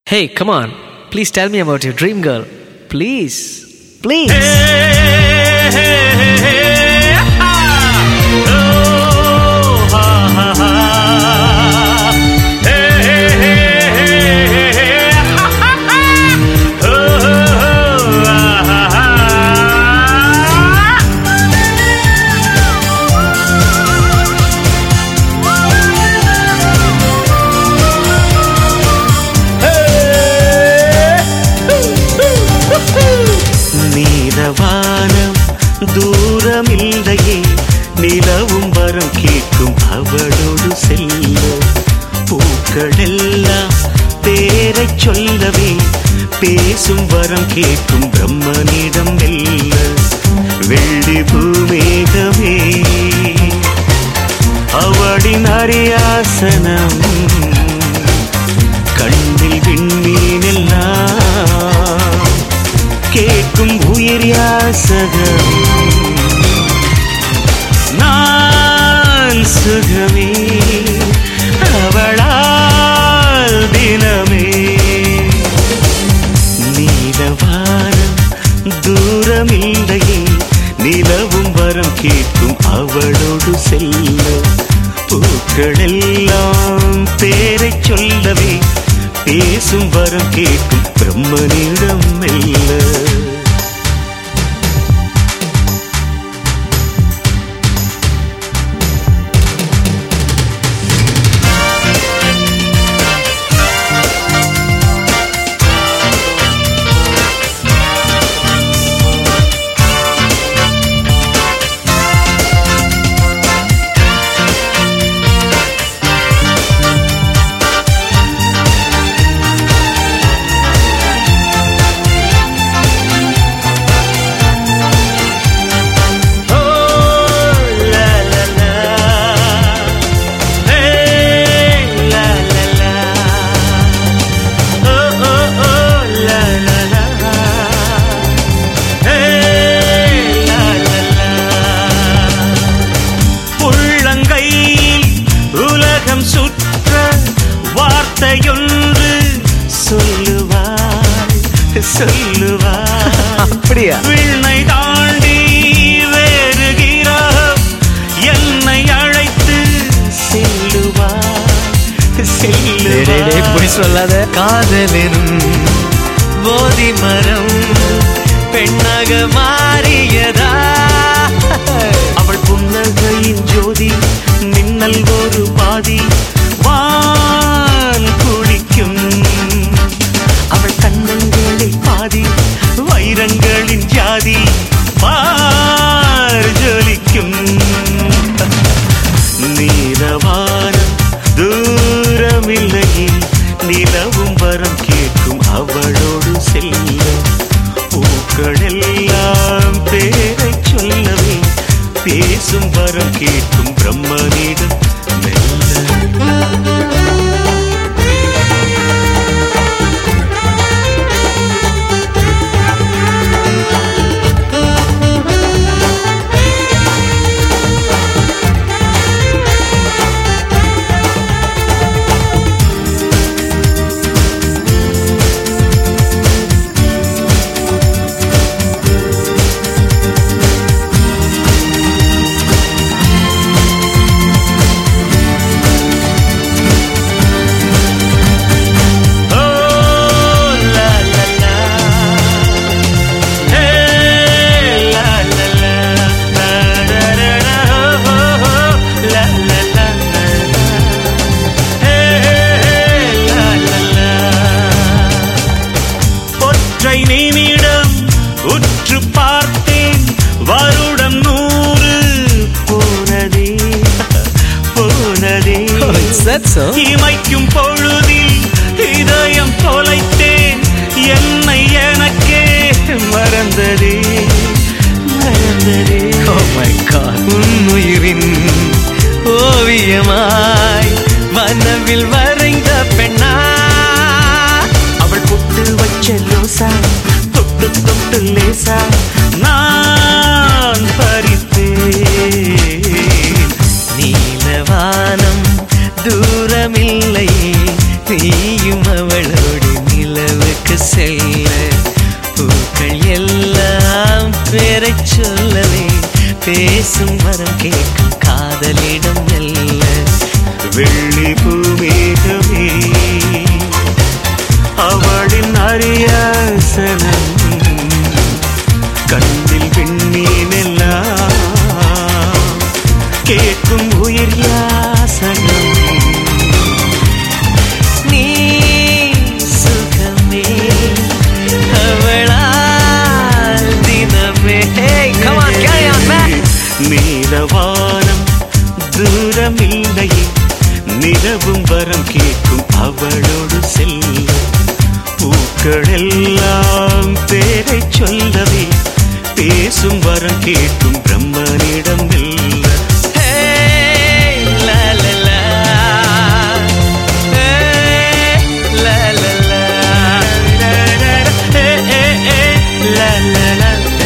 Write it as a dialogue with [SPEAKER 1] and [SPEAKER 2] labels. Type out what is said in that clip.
[SPEAKER 1] Hey, come on. Please tell me about your dream girl. Please. Please.
[SPEAKER 2] நீலவானம் தூரமில்லையே நிலவும் வரம் கேட்கும் அவளோடு செல்ல பூக்களெல்லாம் பேரைச் சொல்லவே பேசும் வரம் கேட்கும் பிரம்மனிடம் மெல்ல வெள்ளி பூமேகமே அவளின் அரியாசனம் கண்ணில் விண்மீனெல்லாம் கேட்கும் உயிர் யாசகம் நான் சுகமே அவளால் தினமே நீலவானம் தூரமில்லையே நிலவும் வரம் கேட்கும் அவளோடு செல்ல பூக்களெல்லாம் பேரைச் சொல்லவே பேசும் வரம் கேட்கும் பிரம்மனிடம் மெல்ல உள்ளங்கையில் உலகம் சுற்ற வார்த்தையொன்று சொல்லுவாள் சொல்லுவாள்
[SPEAKER 1] அப்படியா
[SPEAKER 2] விண்ணை தாண்டி வேறு கிரகம் என்னை அழைத்து செல்லுவாள்
[SPEAKER 1] டேய், டேய், டேய், பொய்
[SPEAKER 2] செல்லுவாள்
[SPEAKER 1] சொல்லாத
[SPEAKER 2] காதலெனும் போதி மரம் பெண்ணாக மாறியதா அவள் புன்னகையின் ஜோதி மின்னல் ஒரு பாதி வான் குளிக்கும் அவள் கண்ணங்களில் பாதி வைரங்களின் ஜாதி பார் ஜொலிக்கும் நீலவானம் தூரமில்லையே நிலவும் வரம் கேட்கும் அவளோடு செல்ல பூக்களெல்லாம் பேரைச் சொல்லவே பேசும் வரம் கேட்கும் பிரம்மனிடம் மெல்ல Oh, la la la. Hey, la la la. La la la la. Oh, oh, oh. La la la la. Hey, hey, hey, la la la. ஒற்றை நிமிடம் உற்று பார்த்தேன் வருடம் நூறு போனதே போனதே
[SPEAKER 1] Oh, is that so?
[SPEAKER 2] இமைக்கும் பொழுதில் இதயம் தொலைத்தேன் என்னை எனக்கே மறந்ததே மறந்ததே
[SPEAKER 1] Oh my god.
[SPEAKER 2] உன்னுயிரின் ஓவியமாய் வனவில் வரைந்த பெண்ணா அவள் புட்டு வச்ச லோசா தொட்டு தொட்டு லேசா நான் பறித்தேன் நீலவானம் தூரமில்லையே நீயும் அவளோடு நில
[SPEAKER 1] பேசும் வரம் கேட்கும் காதலிடம் மெல்ல
[SPEAKER 2] வெள்ளி பூமேகமே அவளின் அரியாசனம் கண்ணில் விண்ணீனெல்லாம் கேட்கும் உயிர் யாசனம்
[SPEAKER 1] நீ சுகமே அவளால் தினமே Hey, come on, carry on, man.
[SPEAKER 2] நீலவானம் தூரமில்லையே நிலவும் வரம் கேட்கும் அவளோடு செல்ல பூக்கள் எல்லாம் பேரை சொல்லவே பேசும் வரம் கேட்கும் பிரம்மனிடம் இல்ல
[SPEAKER 1] Hey, la la la. Hey, la la la.
[SPEAKER 2] la la la